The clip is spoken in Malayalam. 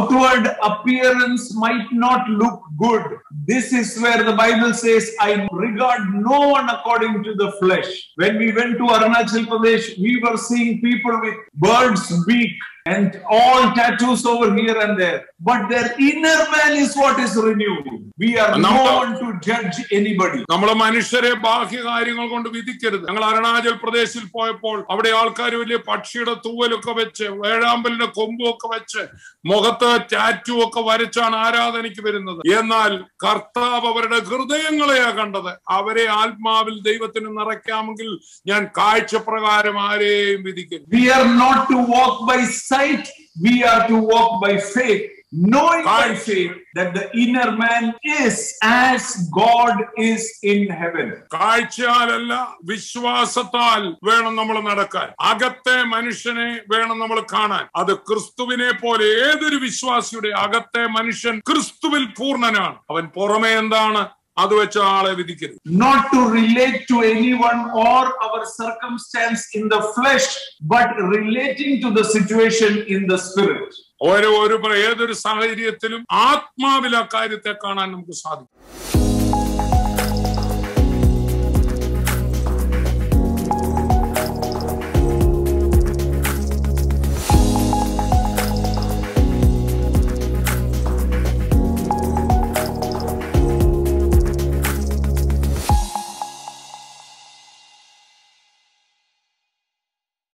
outward appearance might not look good. This is where the Bible says, I regard no one according to the flesh. When we went to Arunachal Pradesh, we were seeing people with bird's beak and all tattoos over here and there. But their inner man is what is renewed. We are no Now- one to judge anybody. നമ്മൾ മനുഷ്യരെ ബാഹ്യ കാര്യങ്ങൾ കൊണ്ട് വിധിക്കരുത് ഞങ്ങൾ അരുണാചൽ പ്രദേശിൽ പോയപ്പോൾ അവിടെ ആൾക്കാർ വലിയ പക്ഷിയുടെ തൂവലൊക്കെ വെച്ച് വേഴാമ്പലിന്റെ കൊമ്പുമൊക്കെ വെച്ച് മുഖത്ത് ടാറ്റു ഒക്കെ വരച്ചാണ് ആരാധനയ്ക്ക് വരുന്നത് എന്നാൽ കർത്താവ് അവരുടെ ഹൃദയങ്ങളെയാ കണ്ടത് അവരെ ആത്മാവിൽ ദൈവത്തിന് നിറയ്ക്കാമെങ്കിൽ ഞാൻ കാഴ്ചപ്രകാരം ആരെയും വിധിക്കരുത് We are not to walk by sight, we are to walk by faith. Knowing by Right. faith that the inner man is as God is in heaven. കാഴ്ചയാലല്ല വിശ്വാസത്താൽ വേണം നമ്മൾ നടക്കാൻ അകത്തെ മനുഷ്യനെ വേണം നമ്മൾ കാണാൻ അത് ക്രിസ്തുവിനെ പോലെ ഏതൊരു വിശ്വാസിയുടെ അകത്തെ മനുഷ്യൻ ക്രിസ്തുവിൽ പൂർണ്ണനാണ് അവൻ പുറമെ എന്താണ് അത് വെച്ച് ആളെ വിധിക്കരുത് Not to relate to anyone or our circumstance in the flesh, but relating to the situation in the spirit. ഓരോ ഒരു ഏതൊരു സാഹചര്യത്തിലും ആത്മാവിൽ ആ കാര്യത്തെ കാണാൻ നമുക്ക് സാധിക്കും